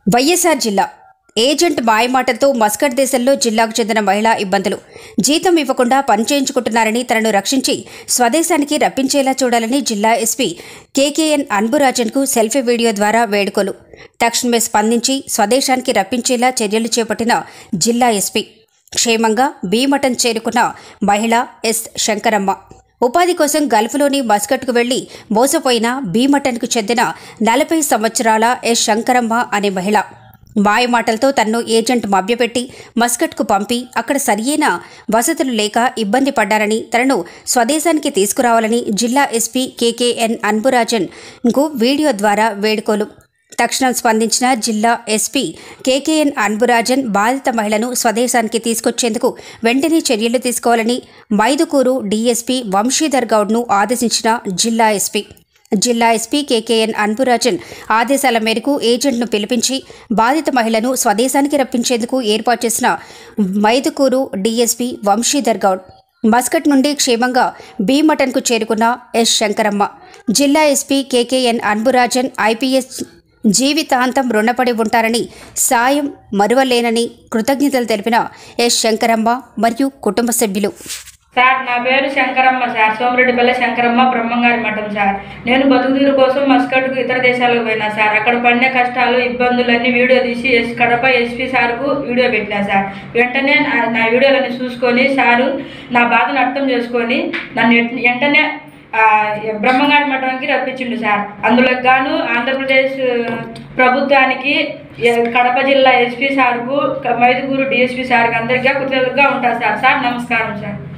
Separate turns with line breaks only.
వైఎస్ఆర్ జిల్లా agent మాయమాటలతో Muscat దేశంలో జిల్లాకు చెందిన మహిళ ఇబ్బందులు జీతం ఇవ్వకుండా పని చేయించుకుంటున్నారని తనను రక్షించి స్వదేశానికి రప్పించేలా చూడాలని జిల్లా ఎస్పీ కేకేఎన్ అన్బురాజన్కు సెల్ఫీ వీడియో ద్వారా వేడుకలు తక్షణమే స్పందించి స్వదేశానికి రప్పించేలా చర్యలు చేపట్టిన జిల్లా ఎస్పీ క్షేమంగా భీమఠం చేరుకున్న మహిళ ఎస్ శంకరమ్మ ఉపాధి కోసం గల్ఫ్లోని మస్కట్కు వెళ్లి మోసపోయిన భీమటన్కు చెందిన నలభై సంవత్సరాల ఎస్ శంకరమ్మ అనే మహిళ మాయమాటలతో తన్ను ఏజెంట్ మభ్యపెట్టి మస్కట్కు పంపి అక్కడ సరియైన వసతులు లేక ఇబ్బంది పడ్డారని తనను స్వదేశానికి తీసుకురావాలని జిల్లా ఎస్పీ కేకేఎన్ అన్బురాజన్కు వీడియో ద్వారా వేడుకోలు తక్షణం స్పందించిన జిల్లా ఎస్పీ కేకేఎన్ అన్బురాజన్ బాధిత మహిళను స్వదేశానికి తీసుకొచ్చేందుకు వెంటనే చర్యలు తీసుకోవాలని మైదుకూరు డీఎస్పీ వంశీధర్ గౌడ్ను ఆదేశించిన జిల్లా ఎస్పీ జిల్లా ఎస్పీ కేకేఎన్ అన్బురాజన్ ఆదేశాల మేరకు ఏజెంట్ను పిలిపించి బాధిత మహిళను స్వదేశానికి రప్పించేందుకు ఏర్పాటు చేసిన మైదుకూరు డీఎస్పీ వంశీధర్ గౌడ్ మస్కట్ నుండి క్షేమంగా భీమటన్కు చేరుకున్న ఎస్ శంకరమ్మ జిల్లా ఎస్పీ కేకేఎన్ అన్బురాజన్ ఐపీఎస్ జీవితాంతం రుణపడి ఉంటారని సాయం మరువలేనని కృతజ్ఞతలు తెలిపిన ఎస్ శంకరమ్మ మరియు కుటుంబ సభ్యులు
సార్ నా పేరు శంకరమ్మ సార్ సోమిరెడ్డిపల్లి శంకరమ్మ బ్రహ్మంగారి మఠం సార్ నేను బతుకుదీరు కోసం మస్కట్కు ఇతర దేశాలకు పోయినా సార్ అక్కడ పడిన కష్టాలు ఇబ్బందులన్నీ వీడియో తీసి ఎస్ కడప ఎస్పీ సార్కు వీడియో పెట్టినా సార్ వెంటనే నా- నా వీడియోలన్నీ చూసుకొని సారు నా బాధను అర్థం చేసుకొని నన్ను వెంట- వెంటనే ఆ, బ్రహ్మంగారి మఠంకి రప్పించిండు సార్ అందులో గాను ఆంధ్రప్రదేశ్ ప్రభుత్వానికి ఎ- కడప జిల్లా ఎస్పీ సార్కు క- మైదుగూరు డిఎస్పీ సార్కి అందరికీ కృతజ్ఞతగా ఉంటారు సార్ సార్ నమస్కారం సార్